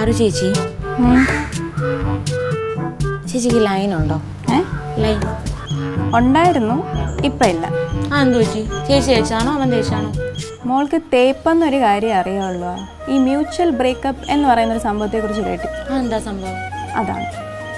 പാറു ചേച്ചി ചേച്ചിക്ക് ലൈൻ ഉണ്ടോ ഏ ലൈൻ ഉണ്ടായിരുന്നു ഇപ്പം ഇല്ല ആ എന്ത് ചേച്ചി ചേച്ചി ചേച്ചാണോ അവൻ ചേച്ചാണോ മോൾക്ക് തേപ്പെന്നൊരു കാര്യം അറിയാവുള്ളൂ ഈ മ്യൂച്വൽ ബ്രേക്കപ്പ് എന്ന് പറയുന്ന ഒരു സംഭവത്തെക്കുറിച്ച് കേട്ടി ആ എന്താ സംഭവം അതാണ്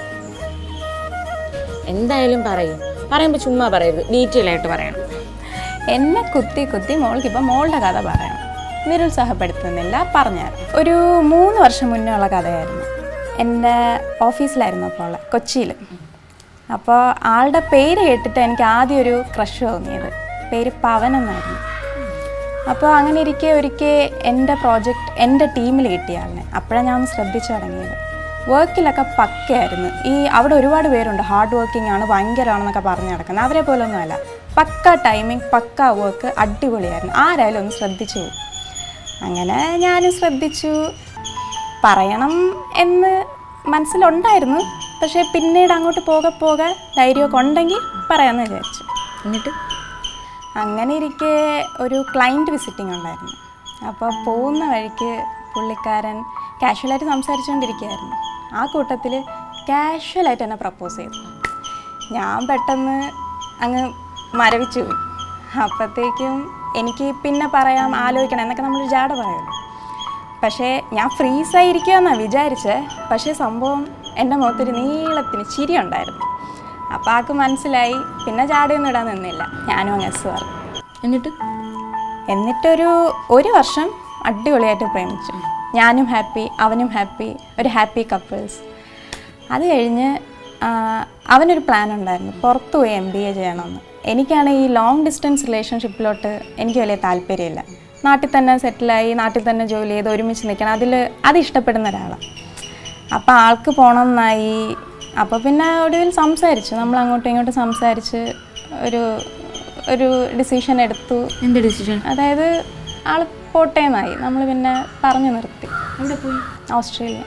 എന്തായാലും പറയും പറയുമ്പോൾ ചുമ്മാ പറയരുത് ഡീറ്റെയിൽ ആയിട്ട് പറയണം എന്നെ കുത്തി കുത്തി മോൾക്കിപ്പം മോളുടെ കഥ പറയണം നിരുത്സാഹപ്പെടുത്തുന്നില്ല പറഞ്ഞുതരാം ഒരു മൂന്ന് വർഷം മുന്നേ ഉള്ള കഥയായിരുന്നു എൻ്റെ ഓഫീസിലായിരുന്നു അപ്പോൾ ഉള്ളത് കൊച്ചിയിൽ അപ്പോൾ ആളുടെ പേര് കേട്ടിട്ട് എനിക്ക് ആദ്യം ഒരു ക്രഷ് തോന്നിയത് പേര് പവൻ എന്നായിരുന്നു അപ്പോൾ അങ്ങനെ ഇരിക്കെ ഒരിക്കൽ എൻ്റെ പ്രോജക്റ്റ് എൻ്റെ ടീമിൽ കിട്ടിയ ആളിനെ അപ്പോഴാണ് ഞാൻ ഒന്ന് ശ്രദ്ധിച്ചു തുടങ്ങിയത് വർക്കിലൊക്കെ പക്കയായിരുന്നു ഈ അവിടെ ഒരുപാട് പേരുണ്ട് ഹാർഡ് വർക്കിംഗ് ആണ് ഭയങ്കരമാണെന്നൊക്കെ പറഞ്ഞു നടക്കുന്നത് അവരെ പോലെ ഒന്നുമല്ല പക്ക ടൈമിംഗ് പക്ക വർക്ക് അടിപൊളിയായിരുന്നു ആരായാലും ഒന്ന് ശ്രദ്ധിച്ചു പോകും അങ്ങനെ ഞാനും ശ്രദ്ധിച്ചു പറയണം എന്ന് മനസ്സിലുണ്ടായിരുന്നു പക്ഷേ പിന്നീട് അങ്ങോട്ട് പോകെ പോകെ ധൈര്യമൊക്കെ ഉണ്ടെങ്കിൽ പറയാമെന്ന് വിചാരിച്ചു എന്നിട്ട് അങ്ങനെ ഇരിക്കെ ഒരു ക്ലൈൻറ്റ് വിസിറ്റിംഗ് ഉണ്ടായിരുന്നു അപ്പോൾ പോകുന്ന വഴിക്ക് പുള്ളിക്കാരൻ കാഷ്വലായിട്ട് സംസാരിച്ചുകൊണ്ടിരിക്കുകയായിരുന്നു ആ കൂട്ടത്തിൽ കാഷ്വലായിട്ട് എന്നെ പ്രപ്പോസ് ചെയ്തു ഞാൻ പെട്ടെന്ന് അങ്ങ് മരവിച്ചു പോയി അപ്പോഴത്തേക്കും എനിക്ക് പിന്നെ പറയാം ആലോചിക്കണം എന്നൊക്കെ നമ്മൾ ജാട പറയുമല്ലോ പക്ഷേ ഞാൻ ഫ്രീസായിരിക്കുമെന്നാണ് വിചാരിച്ചത് പക്ഷേ സംഭവം എൻ്റെ മുഖത്തൊരു നീളത്തിന് ചിരി ഉണ്ടായിരുന്നു അപ്പോൾ ആൾക്ക് മനസ്സിലായി പിന്നെ ജാടയൊന്നും ഇടാൻ നിന്നില്ല ഞാനും അങ്ങ് എസ് പറഞ്ഞു എന്നിട്ട് എന്നിട്ടൊരു ഒരു വർഷം അടിപൊളിയായിട്ട് പ്രേമിച്ചു ഞാനും ഹാപ്പി അവനും ഹാപ്പി ഒരു ഹാപ്പി കപ്പിൾസ് അത് കഴിഞ്ഞ് ആ, അവനൊരു പ്ലാൻ ഉണ്ടായിരുന്നു പുറത്ത് പോയി എം ബി എ ചെയ്യണമെന്ന് എനിക്കാണ് ഈ ലോങ് ഡിസ്റ്റൻസ് റിലേഷൻഷിപ്പിലോട്ട് എനിക്ക് വലിയ താല്പര്യമില്ല നാട്ടിൽ തന്നെ സെറ്റിലായി നാട്ടിൽ തന്നെ ജോലി ചെയ്ത് ഒരുമിച്ച് നിൽക്കണം അതിൽ അത് ഇഷ്ടപ്പെടുന്ന ഒരാളാണ് അപ്പോൾ ആൾക്ക് പോകണം എന്നായി അപ്പോൾ പിന്നെ ഒടുവിൽ സംസാരിച്ചു നമ്മൾ അങ്ങോട്ടും ഇങ്ങോട്ടും സംസാരിച്ച് ഒരു ഒരു ഡിസിഷൻ എടുത്തു എന്ത് ഡിസിഷൻ അതായത് ആൾ പോട്ടേന്നായി നമ്മൾ പിന്നെ പറഞ്ഞു നിർത്തി അവിടെ പോയി ഓസ്ട്രേലിയ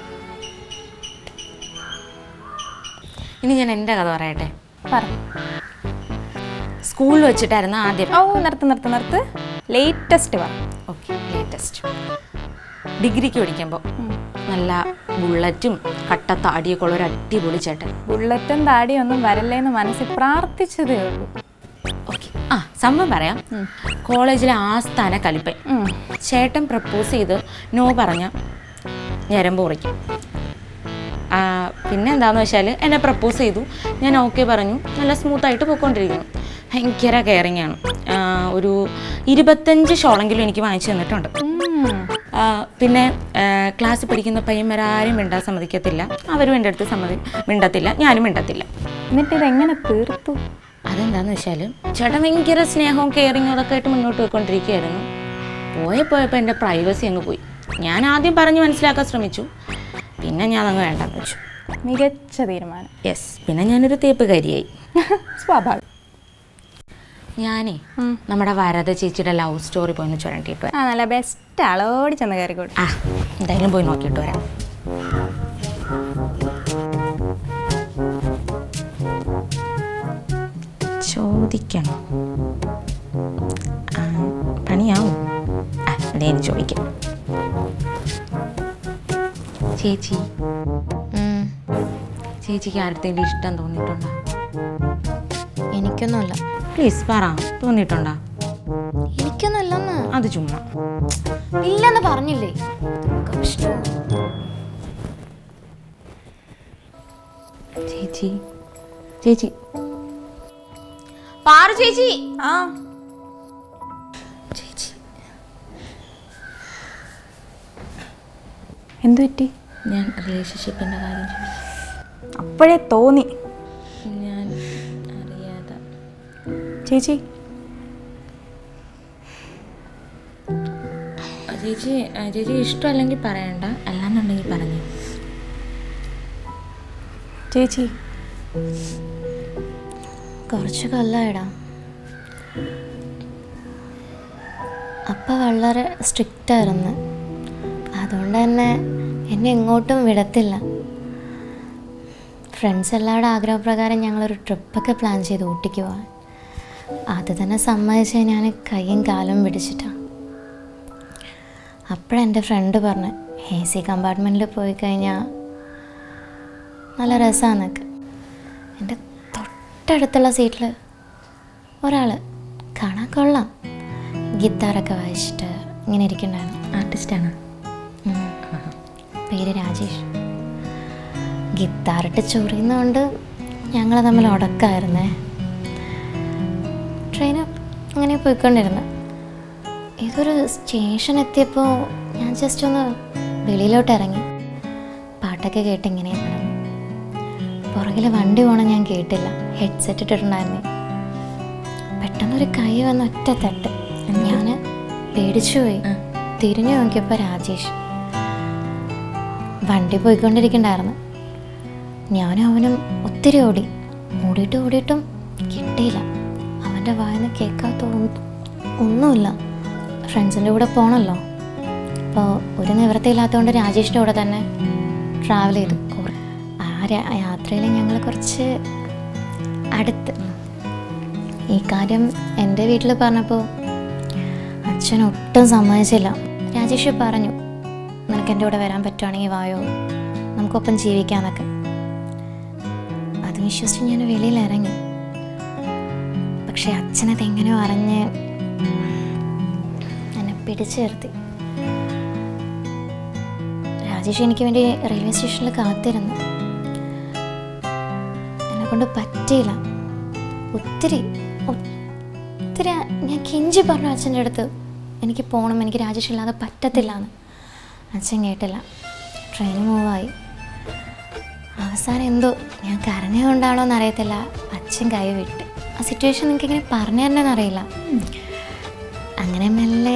ഇനി ഞാൻ എൻ്റെ കഥ പറയട്ടെ പറ സ്കൂളിൽ വെച്ചിട്ടായിരുന്നു ആദ്യം ഓ നിർത്ത് നിർത്ത് നിർത്ത് ലേറ്റസ്റ്റ് പറ ഓക്കെ ലേറ്റസ്റ്റ് ഡിഗ്രിക്ക് പഠിക്കുമ്പോൾ നല്ല ബുള്ളറ്റും കട്ട താടിയൊക്കെ ഉള്ള ഒരു അടിപൊളി ചേട്ടൻ ബുള്ളറ്റും താടിയും ഒന്നും വരല്ലേന്ന് മനസ്സിൽ പ്രാർത്ഥിച്ചതേ ഉള്ളൂ ഓക്കെ ആ സംഭവം പറയാം കോളേജിലെ ആസ്ഥാന കലിപ്പൻ ഉം. ചേട്ടൻ പ്രപ്പോസ് ചെയ്ത് നോ പറഞ്ഞ ഞരമ്പ് കുറിക്കും ആ, പിന്നെ എന്താണെന്ന് വെച്ചാൽ എന്നെ പ്രപ്പോസ് ചെയ്തു ഞാൻ ഓക്കെ പറഞ്ഞു നല്ല സ്മൂത്തായിട്ട് പോയിക്കൊണ്ടിരിക്കുന്നു ഭയങ്കര കെയറിങ് ആണ് ആ, ഒരു ഇരുപത്തഞ്ച് ഷോളെങ്കിലും എനിക്ക് വാങ്ങിച്ചു തന്നിട്ടുണ്ട് ഉം. ആ, പിന്നെ ക്ലാസ്സിൽ പഠിക്കുന്ന പയ്യന്മാരാരും മിണ്ടാൻ സമ്മതിക്കത്തില്ല അവരും എൻ്റെ അടുത്ത് സമ്മതി മിണ്ടത്തില്ല ഞാനും മിണ്ടത്തില്ല എന്നിട്ട് ഇതെങ്ങനെ തീർത്തു അതെന്താന്ന് വെച്ചാൽ ചേട്ടൻ ഭയങ്കര സ്നേഹവും കെയറിങ്ങും അതൊക്കെ ആയിട്ട് മുന്നോട്ട് പോയിക്കൊണ്ടിരിക്കുകയായിരുന്നു പോയെ പോയപ്പോൾ എൻ്റെ പ്രൈവസി അങ്ങ് പോയി ഞാൻ ആദ്യം പറഞ്ഞ് മനസ്സിലാക്കാൻ ശ്രമിച്ചു പിന്നെ ഞാൻ അങ്ങ് വേണ്ടെന്ന് വെച്ചു മികച്ച തീരുമാനം യെസ് പിന്നെ ഞാനൊരു തേപ്പുകാരിയായി സ്വാഭാവികം ഞാനേ നമ്മുടെ വരദ ചേച്ചിയുടെ ലവ് സ്റ്റോറി പോയി ഒന്ന് ചുരണ്ടിയിട്ട് വരാം ആ നല്ല ബെസ്റ്റ് അളോടി ചെന്ന് കയറിക്കോട്ടെ ആ എന്തായാലും പോയി നോക്കിയിട്ട് വരാം ചോദിക്കണം ആ, പണിയാവും ആ എന്തേലും ചോദിക്കാം ചേച്ചി ചേച്ചിക്ക് ആരുടെ ഇഷ്ടം തോന്നിയിട്ടുണ്ടോ എനിക്കൊന്നുമല്ല പ്ലീസ് പറ തോന്നിയിട്ടുണ്ടോ എനിക്കൊന്നുമല്ലെന്ന് അത് ചുമ്മാ ഇല്ലെന്ന് പറഞ്ഞില്ലേ കഷ്ടം ചേച്ചി ചേച്ചി പാറു ചേച്ചി ആ ചേച്ചി എന്തു പറ്റി ഞാൻ റിലേഷൻഷിപ്പിൻ്റെ കാര്യം ചോദിച്ചു അപ്പോഴേ തോന്നി ഞാൻ അറിയാതെ ചേച്ചി ആ, ചേച്ചി ആ, ചേച്ചി ഇഷ്ടമല്ലെങ്കിൽ പറയണ്ട അല്ലാന്നുണ്ടെങ്കിൽ പറഞ്ഞു ചേച്ചി കുറച്ച് കൊല്ലമായിടാ അപ്പ വളരെ സ്ട്രിക്റ്റ് ആയിരുന്നു അതുകൊണ്ട് തന്നെ എന്നെ എങ്ങോട്ടും വിടത്തില്ല ഫ്രണ്ട്സ് എല്ലാവരുടെ ആഗ്രഹപ്രകാരം ഞങ്ങളൊരു ട്രിപ്പൊക്കെ പ്ലാൻ ചെയ്ത് ഊട്ടിക്ക് പോകാൻ അത് തന്നെ സമ്മതിച്ച് ഞാൻ കൈയും കാലും പിടിച്ചിട്ടാണ് അപ്പോഴെൻ്റെ ഫ്രണ്ട് പറഞ്ഞു എ സി കമ്പാർട്ട്മെൻറ്റിൽ പോയി കഴിഞ്ഞാൽ നല്ല രസമാണെന്നൊക്കെ എൻ്റെ തൊട്ടടുത്തുള്ള സീറ്റിൽ ഒരാൾ കാണാൻ കൊള്ളാം ഗിത്താറൊക്കെ വായിച്ചിട്ട് ഇങ്ങനെ ഇരിക്കണ്ടായിരുന്നു ആർട്ടിസ്റ്റാണ് ഉം. പേര് രാജേഷ് ഗിത്താറിട്ട് ചൊറിയുന്നതുകൊണ്ട് ഞങ്ങൾ തമ്മിൽ ഉടക്കായിരുന്നേ ട്രെയിന് അങ്ങനെ പോയിക്കൊണ്ടിരുന്നു ഏതൊരു സ്റ്റേഷൻ എത്തിയപ്പോൾ ഞാൻ ജസ്റ്റ് ഒന്ന് വെളിയിലോട്ട് ഇറങ്ങി പാട്ടൊക്കെ കേട്ട് ഇങ്ങനെ നടന്നു പുറകിൽ വണ്ടി പോകണം ഞാൻ കേട്ടില്ല ഹെഡ്സെറ്റ് ഇട്ടിട്ടുണ്ടായിരുന്നേ പെട്ടെന്നൊരു കൈ വന്ന് ഒറ്റ തട്ട് ഞാൻ പേടിച്ചു പോയി തിരിഞ്ഞു നോക്കിയപ്പോൾ രാജേഷ് വണ്ടി പോയിക്കൊണ്ടിരിക്കണ്ടായിരുന്നു ഞാനും അവനും ഒത്തിരി ഓടി ഓടിയിട്ട് ഓടിയിട്ടും കിട്ടിയില്ല അവൻ്റെ വായന്ന് കേൾക്കാത്ത ഒ- ഒന്നുമില്ല ഫ്രണ്ട്സിൻ്റെ കൂടെ പോകണമല്ലോ അപ്പോൾ ഒരു നിവൃത്തിയില്ലാത്തതുകൊണ്ട് രാജേഷിൻ്റെ കൂടെ തന്നെ ട്രാവൽ ചെയ്തു കുറേ ആ രാ- യാത്രയിൽ ഞങ്ങൾ കുറച്ച് അടുത്ത് ഈ കാര്യം എൻ്റെ വീട്ടിൽ പറഞ്ഞപ്പോൾ അച്ഛൻ ഒട്ടും സമ്മതിച്ചില്ല രാജേഷ് പറഞ്ഞു നിനക്ക് എൻ്റെ കൂടെ വരാൻ പറ്റുവാണെങ്കിൽ വായോ നമുക്കൊപ്പം ജീവിക്കാമെന്നൊക്കെ അത് വിശ്വസിച്ച് ഞാൻ വെളിയിൽ ഇറങ്ങി പക്ഷെ അച്ഛനത് എങ്ങനെയോ അറിഞ്ഞ് എന്നെ പിടിച്ചു നിർത്തി രാജേഷ് എനിക്ക് വേണ്ടി റെയിൽവേ സ്റ്റേഷനിൽ കാത്തിരുന്നു എന്നെ കൊണ്ട് പറ്റിയില്ല ഒത്തിരി ഒത്തിരി ഞാൻ കെഞ്ചി പറഞ്ഞു അച്ഛൻ്റെ അടുത്ത് എനിക്ക് പോകണം എനിക്ക് രാജേഷ് ഇല്ലാതെ പറ്റത്തില്ല എന്ന് അച്ഛൻ കേട്ടില്ല ട്രെയിൻ മൂവായി അവസാനം എന്തോ ഞാൻ കരഞ്ഞുകൊണ്ടാണോ എന്നറിയത്തില്ല അച്ഛൻ കൈ വിട്ട് ആ സിറ്റുവേഷൻ നിങ്ങൾക്ക് ഇങ്ങനെ പറഞ്ഞു തരണമെന്ന് അറിയില്ല അങ്ങനെ മെല്ലെ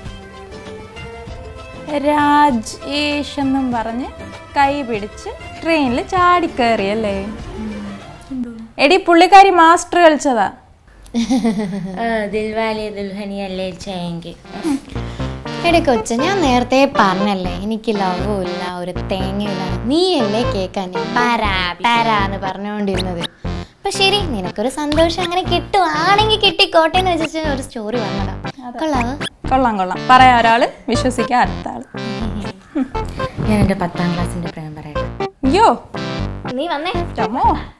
രാജേഷ് എന്നും പറഞ്ഞ് കൈ പിടിച്ച് ട്രെയിനിൽ ചാടിക്കയറിയല്ലേ എടി പുള്ളിക്കാരി മാസ്റ്റർ കളിച്ചതാ ദിൽവാലി ദുൽഹനിയല്ലേ ചെയ്യെങ്കിൽ എടി കൊച്ചു ഞാൻ നേരത്തെ പറഞ്ഞല്ലേ എനിക്ക് ലവും ഇല്ല ഒരു തേങ്ങയില്ല നീയല്ലേ കേൾക്കാൻ പരാ പരാ എന്ന് പറഞ്ഞുകൊണ്ടിരുന്നത് അപ്പൊ ശരി നിനക്കൊരു സന്തോഷം അങ്ങനെ കിട്ടുവാണെങ്കിൽ കിട്ടിക്കോട്ടെ എന്ന് വെച്ചിട്ട് ഒരു സ്റ്റോറി വന്നതാ കൊള്ളാവോ കൊള്ളാം കൊള്ളാം പറയാൻ ഒരാള് വിശ്വസിക്കാൻ അടുത്ത ആള് ഞാൻ എൻ്റെ പത്താം ക്ലാസ്സിൻ്റെ പ്രേം പറയട്ടെ അയ്യോ നീ വന്നേ ചമ്മോ